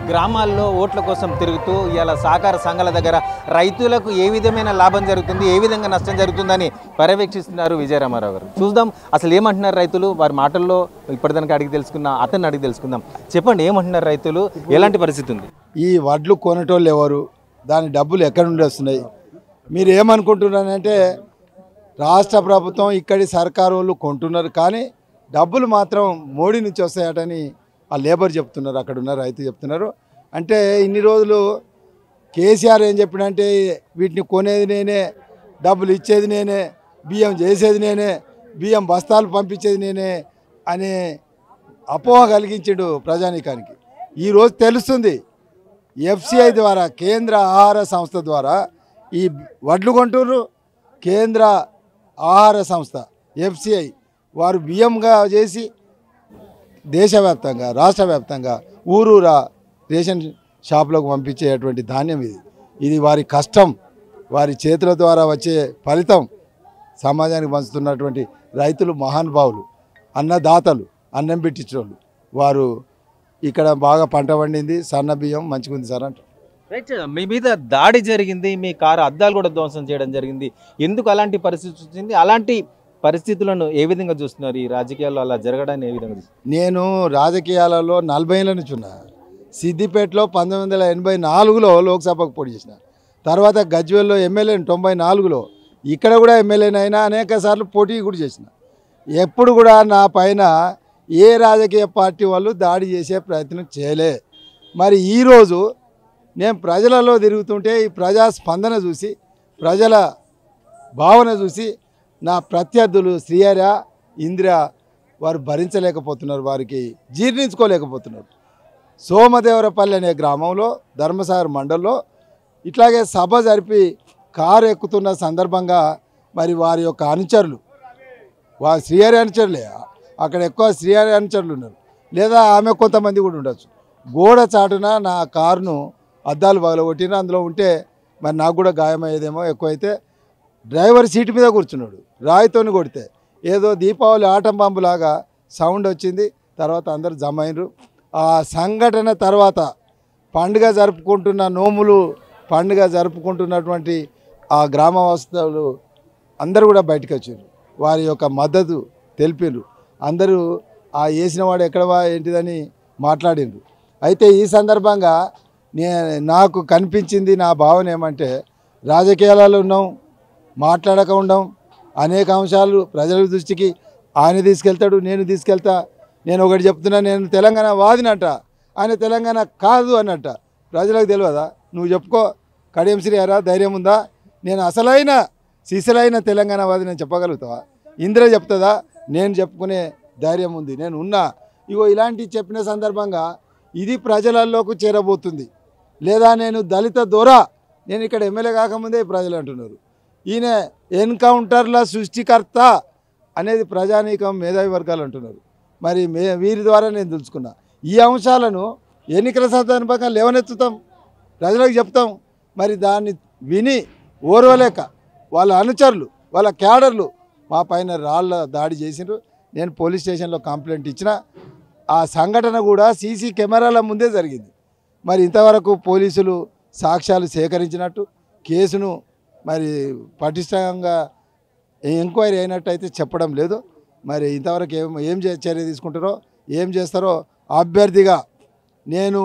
గ్రామాల్లో ఓట్ల కోసం తిరుగుతూ ఇవాళ సహకార సంఘాల దగ్గర రైతులకు ఏ విధమైన లాభం జరుగుతుంది ఏ విధంగా నష్టం జరుగుతుందని పర్యవేక్షిస్తున్నారు విజయరామారావు గారు చూద్దాం అసలు ఏమంటున్నారు రైతులు వారి మాటల్లో ఇప్పటిదానికి అడిగి తెలుసుకుందాం అతన్ని అడిగి తెలుసుకుందాం చెప్పండి ఏమంటున్నారు రైతులు ఎలాంటి పరిస్థితి ఉంది ఈ వడ్లు కొనేటోళ్ళు ఎవరు దాని డబ్బులు ఎక్కడి నుండి వస్తున్నాయి మీరు ఏమనుకుంటున్నారంటే రాష్ట్ర ప్రభుత్వం ఇక్కడి సర్కారు వాళ్ళు కొంటున్నారు కానీ డబ్బులు మాత్రం మోడీ నుంచి వస్తాయటని ఆ లేబర్ చెప్తున్నారు అక్కడ ఉన్న రైతు చెప్తున్నారు అంటే ఇన్ని రోజులు కేసీఆర్ ఏం చెప్పినంటే వీటిని కొనేది నేనే డబ్బులు ఇచ్చేది నేనే బియ్యం చేసేది నేనే బియ్యం బస్తాలు పంపించేది నేనే అనే అపోహ కలిగించాడు ప్రజానీకానికి ఈరోజు తెలుస్తుంది ఎఫ్సిఐ ద్వారా కేంద్ర ఆహార సంస్థ ద్వారా ఈ వడ్లు కొంటున్నారు కేంద్ర ఆహార సంస్థ ఎఫ్సిఐ వారు బియ్యంగా చేసి దేశవ్యాప్తంగా రాష్ట్ర వ్యాప్తంగా ఊరూరా రేషన్ షాపులకు పంపించేటువంటి ధాన్యం ఇది ఇది వారి కష్టం వారి చేతుల ద్వారా వచ్చే ఫలితం సమాజానికి పంచుతున్నటువంటి రైతులు మహానుభావులు అన్నదాతలు అన్నం పెట్టించోళ్ళు వారు ఇక్కడ బాగా పంట పండింది సన్న బియ్యం మంచిగుంది సార్ అంటారు రైట్ మీ మీద దాడి జరిగింది మీ కారు అద్దాలు కూడా ధ్వంసం చేయడం జరిగింది ఎందుకు అలాంటి పరిస్థితి వచ్చింది అలాంటి పరిస్థితులను ఏ విధంగా చూస్తున్నారు ఈ రాజకీయాల్లో అలా జరగడాన్ని ఏ విధంగా చూస్తున్నారు నేను రాజకీయాలలో నలభై ఏళ్ళ నుంచి ఉన్నా సిద్దిపేటలో పంతొమ్మిది వందల ఎనభై నాలుగులో లోక్సభకు పోటీ చేసిన తర్వాత గజ్వేల్లో ఎమ్మెల్యేని తొంభై నాలుగులో ఇక్కడ కూడా ఎమ్మెల్యేనైనా అనేక సార్లు పోటీ కూడా చేసిన ఎప్పుడు కూడా నా పైన ఏ రాజకీయ పార్టీ వాళ్ళు దాడి చేసే ప్రయత్నం చేయలే మరి ఈరోజు నేను ప్రజలలో తిరుగుతుంటే ఈ ప్రజా స్పందన చూసి ప్రజల భావన చూసి నా ప్రత్యర్థులు శ్రీహర ఇందిర వారు భరించలేకపోతున్నారు వారికి జీర్ణించుకోలేకపోతున్నారు సోమదేవరపల్లి అనే గ్రామంలో ధర్మసాగర్ మండల్లో ఇట్లాగే సభ జరిపి కారు ఎక్కుతున్న సందర్భంగా మరి వారి యొక్క అనుచరులు వా శ్రీహరి అనుచరులే అక్కడ ఎక్కువ శ్రీహరి అనుచరులు ఉన్నారు లేదా ఆమె కొంతమంది కూడా ఉండొచ్చు గోడ చాటున నా కారును అద్దాలు పగలగొట్టిన అందులో ఉంటే మరి నాకు కూడా గాయమయ్యేదేమో ఎక్కువైతే డ్రైవర్ సీటు మీద కూర్చున్నాడు రాయితోని కొడితే ఏదో దీపావళి ఆటం బాంబులాగా సౌండ్ వచ్చింది తర్వాత అందరు జమ అయినరు ఆ సంఘటన తర్వాత పండుగ జరుపుకుంటున్న నోములు పండుగ జరుపుకుంటున్నటువంటి ఆ గ్రామవాసులు అందరూ కూడా బయటకు వచ్చారు వారి యొక్క మద్దతు తెలిపారు అందరూ ఆ వేసిన వాడు ఎక్కడవా ఏంటిదని మాట్లాడిండ్రు అయితే ఈ సందర్భంగా నే నాకు కనిపించింది నా భావన ఏమంటే రాజకీయాలలో ఉన్నాం మాట్లాడక ఉండం అనేక అంశాలు ప్రజల దృష్టికి ఆయన తీసుకెళ్తాడు నేను తీసుకెళ్తా నేను ఒకటి చెప్తున్నా నేను తెలంగాణ వాదినట ఆయన తెలంగాణ కాదు అన్నట్ట ప్రజలకు తెలియదా నువ్వు చెప్పుకో కడియం శ్రీహారా ధైర్యం ఉందా నేను అసలైన సిసలైన తెలంగాణ వాది నేను చెప్పగలుగుతావా ఇంద్ర చెప్తుందా నేను చెప్పుకునే ధైర్యం ఉంది నేను ఉన్నా ఇగో ఇలాంటివి చెప్పిన సందర్భంగా ఇది ప్రజలలోకి చేరబోతుంది లేదా నేను దళిత దొర నేను ఇక్కడ ఎమ్మెల్యే కాకముందే ప్రజలు అంటున్నారు ఈయన ఎన్కౌంటర్ల సృష్టికర్త అనేది ప్రజానీకం మేధావి వర్గాలు అంటున్నారు మరి మే వీరి ద్వారా నేను తెలుసుకున్నా ఈ అంశాలను ఎన్నికల సందర్భంగా లేవనెత్తుతాం ప్రజలకు చెప్తాం మరి దాన్ని విని ఓర్వలేక వాళ్ళ అనుచరులు వాళ్ళ క్యాడర్లు మా పైన రాళ్ళ దాడి చేసిండ్రు నేను పోలీస్ స్టేషన్లో కంప్లైంట్ ఇచ్చిన ఆ సంఘటన కూడా సీసీ కెమెరాల ముందే జరిగింది మరి ఇంతవరకు పోలీసులు సాక్ష్యాలు సేకరించినట్టు కేసును మరి పటిష్టంగా ఎంక్వైరీ అయినట్టయితే చెప్పడం లేదు మరి ఇంతవరకు ఏం ఏం చే- చర్య తీసుకుంటారో ఏం చేస్తారో అభ్యర్థిగా నేను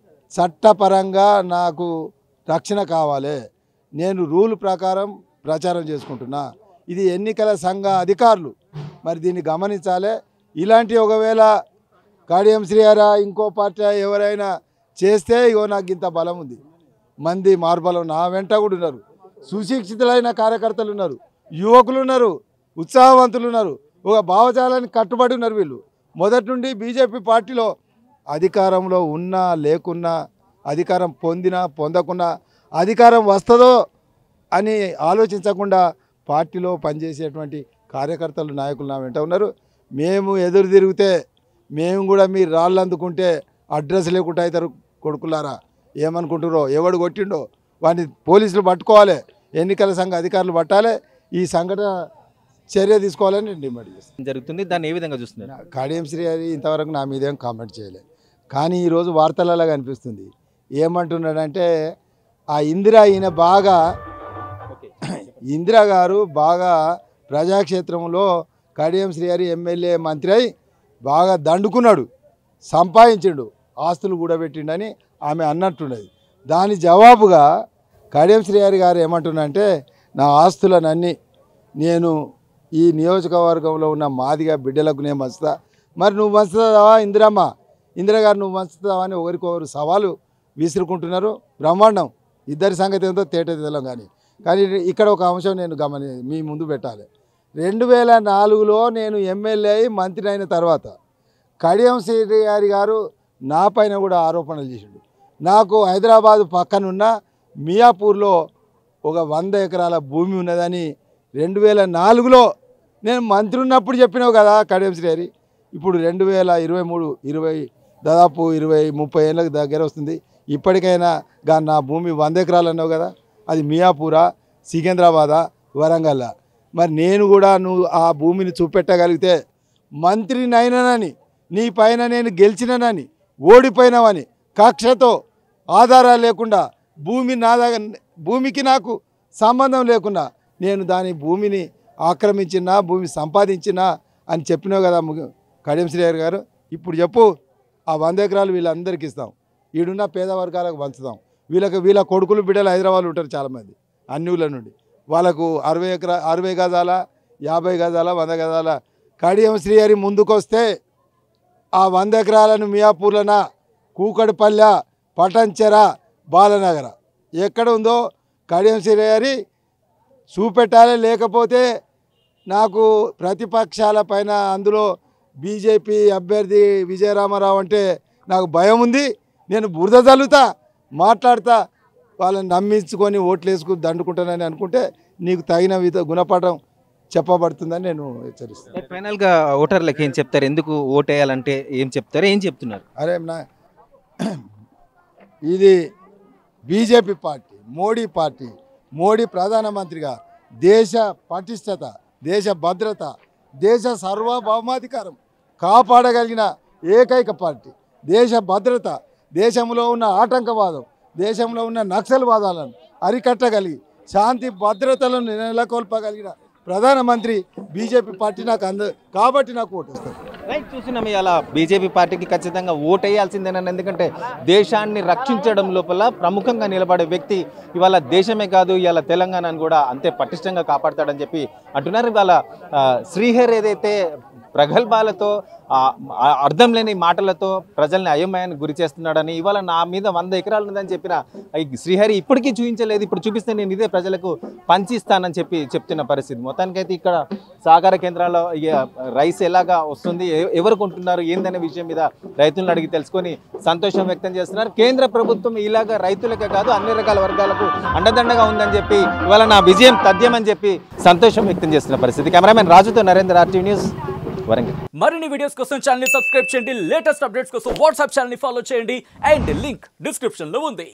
చట్టపరంగా నాకు రక్షణ కావాలి నేను రూల్ ప్రకారం ప్రచారం చేసుకుంటున్నా ఇది ఎన్నికల సంఘ అధికారులు మరి దీన్ని గమనించాలి ఇలాంటి ఒకవేళ కాడియం శ్రీహర ఇంకో పార్టీ ఎవరైనా చేస్తే ఇగో నాకు ఇంత బలం ఉంది మంది మార్బలం నా వెంట కూడా ఉన్నారు సుశిక్షితులైన కార్యకర్తలు ఉన్నారు యువకులు ఉన్నారు ఉత్సాహవంతులు ఉన్నారు ఒక భావజాలానికి కట్టుబడి ఉన్నారు వీళ్ళు మొదటి నుండి బీజేపీ పార్టీలో అధికారంలో ఉన్నా లేకున్నా అధికారం పొందినా పొందకున్నా అధికారం వస్తుందో అని ఆలోచించకుండా పార్టీలో పనిచేసేటువంటి కార్యకర్తలు నాయకులు నా వెంట ఉన్నారు మేము ఎదురు తిరిగితే మేము కూడా మీరు రాళ్ళు అందుకుంటే అడ్రస్ లేకుండా అవుతారు కొడుకులారా ఏమనుకుంటురో ఎవడు కొట్టిండో వాడిని పోలీసులు పట్టుకోవాలి ఎన్నికల సంఘ అధికారులు పట్టాలి ఈ సంఘటన చర్య తీసుకోవాలని నేను డిమాండ్ చేస్తాను జరుగుతుంది దాన్ని ఏ విధంగా చూస్తున్నారు కాడియం శ్రీ గారి ఇంతవరకు నా మీద ఏం కామెంట్ చేయలేదు కానీ ఈరోజు వార్తలలో కనిపిస్తుంది ఏమంటున్నాడంటే ఆ ఇందిరా ఈయన బాగా ఇందిరా గారు బాగా ప్రజాక్షేత్రంలో కడియం శ్రీహరి ఎమ్మెల్యే మంత్రి అయి బాగా దండుకున్నాడు సంపాదించిండు ఆస్తులు కూడబెట్టిండని ఆమె అన్నట్టున్నది దాని జవాబుగా కడియం శ్రీహరి గారు ఏమంటున్నంటే నా ఆస్తులనన్నీ నేను ఈ నియోజకవర్గంలో ఉన్న మాదిగా బిడ్డలకు నేను పంచుతా మరి నువ్వు పంచుతావా ఇందిరమ్మ ఇందిరా గారు నువ్వు పంచుతావా అని ఒకరికొకరు సవాలు విసురుకుంటున్నారు బ్రహ్మాండం ఇద్దరి సంగతి ఏందో తేట తెలం కానీ కానీ ఇక్కడ ఒక అంశం నేను గమని మీ ముందు పెట్టాలి రెండు వేల నాలుగులో నేను ఎమ్మెల్యే అయి మంత్రి అయిన తర్వాత కడియం శ్రీ గారి గారు నా పైన కూడా ఆరోపణలు చేసిండు నాకు హైదరాబాద్ పక్కనున్న మియాపూర్లో ఒక వంద ఎకరాల భూమి ఉన్నదని రెండు వేల నాలుగులో నేను మంత్రి ఉన్నప్పుడు చెప్పినావు కదా కడియం శ్రీహరి ఇప్పుడు రెండు వేల ఇరవై మూడు ఇరవై దాదాపు ఇరవై ముప్పై ఏళ్ళకి దగ్గర వస్తుంది ఇప్పటికైనా గా నా భూమి వంద ఎకరాలు అన్నావు కదా అది మియాపూరా సికింద్రాబాదా వరంగల్ మరి నేను కూడా నువ్వు ఆ భూమిని చూపెట్టగలిగితే మంత్రినైనానని నీ పైన నేను గెలిచిననని ఓడిపోయినావని కక్షతో ఆధారాలు లేకుండా భూమి నా దగ్గర భూమికి నాకు సంబంధం లేకుండా నేను దాని భూమిని ఆక్రమించినా భూమి సంపాదించినా అని చెప్పినావు కదా ము- కడియం శ్రీహరి గారు ఇప్పుడు చెప్పు ఆ వంద ఎకరాలు వీళ్ళందరికీ ఇస్తాం ఈడున్న పేద వర్గాలకు పంచుతాం వీళ్ళకి వీళ్ళ కొడుకులు బిడ్డలు హైదరాబాద్ ఉంటారు చాలామంది అన్ని ఊళ్ళ నుండి వాళ్ళకు అరవై ఎకరా అరవై గజాల యాభై గజాల వంద గజాల కడియం శ్రీహరి ముందుకొస్తే ఆ వంద ఎకరాలను మియాపూర్లన కూకడిపల్లె పటంచెర బాలనగర ఎక్కడ ఉందో కడియం శ్రీహరి చూపెట్టాలి లేకపోతే నాకు ప్రతిపక్షాల పైన అందులో బీజేపీ అభ్యర్థి విజయరామారావు అంటే నాకు భయం ఉంది నేను బురద చల్లుతా మాట్లాడతా వాళ్ళని నమ్మించుకొని ఓట్లు వేసుకుని దండుకుంటానని అనుకుంటే నీకు తగిన విధ గుణపాఠం చెప్పబడుతుందని నేను హెచ్చరిస్తాను ఫైనల్గా ఓటర్లకు ఏం చెప్తారు ఎందుకు ఓటేయాలంటే ఏం చెప్తారు ఏం చెప్తున్నారు అరే నా ఇది BJP party Modi party Modi ప్రధానమంత్రిగా దేశ పటిష్టత దేశ భద్రత దేశ సార్వభౌమాధికారం కాపాడగలిగిన ఏకైక పార్టీ దేశ భద్రత దేశంలో ఉన్న ఆటంకవాదం దేశంలో ఉన్న నక్సల్వాదాలను అరికట్టగలిగి శాంతి భద్రతలను నెలకొల్పగలిగిన ప్రధానమంత్రి బీజేపీ పార్టీ నాకు అంద కాబట్టి నాకు ఓటేస్తారు రైట్ చూసినాం ఇలా బీజేపీ పార్టీకి ఖచ్చితంగా ఓటేయాల్సిందేనని ఎందుకంటే దేశాన్ని రక్షించడం లోపల ప్రముఖంగా నిలబడే వ్యక్తి ఇవాళ దేశమే కాదు ఇవాళ తెలంగాణను కూడా అంతే పటిష్టంగా కాపాడతాడని చెప్పి అంటున్నారు ఇవాళ ఆ, శ్రీహర్ ఏదైతే ప్రగల్భాలతో ఆ, ఆ అర్థం లేని మాటలతో ప్రజల్ని అయోమయానికి గురి చేస్తున్నాడని ఇవాళ నా మీద వంద ఎకరాలు ఉందని చెప్పిన ఈ శ్రీహరి ఇప్పటికీ చూపించలేదు ఇప్పుడు చూపిస్తే నేను ఇదే ప్రజలకు పంచిస్తానని చెప్పి చెప్తున్న పరిస్థితి మొత్తానికైతే ఇక్కడ సహకార కేంద్రాల్లో ఇక రైస్ ఎలాగా వస్తుంది ఎ- ఎవరు కొంటున్నారు ఏందనే విషయం మీద రైతులను అడిగి తెలుసుకొని సంతోషం వ్యక్తం చేస్తున్నారు కేంద్ర ప్రభుత్వం ఇలాగా రైతులకే కాదు అన్ని రకాల వర్గాలకు అండదండగా ఉందని చెప్పి ఇవాళ నా విజయం తథ్యమని చెప్పి సంతోషం వ్యక్తం చేస్తున్న పరిస్థితి కెమెరామెన్ రాజుతో నరేంద్ర ఆర్టీవీ న్యూస్ వరంగల్ మరిన్ని వీడియోస్ కోసం ఛానల్ సబ్స్క్రైబ్ చేయండి లేటెస్ట్ అప్డేట్స్ కోసం వాట్సాప్ ఛానల్ ఫాలో చేయండి అండ్ లింక్ డిస్క్రిప్షన్ లో ఉంది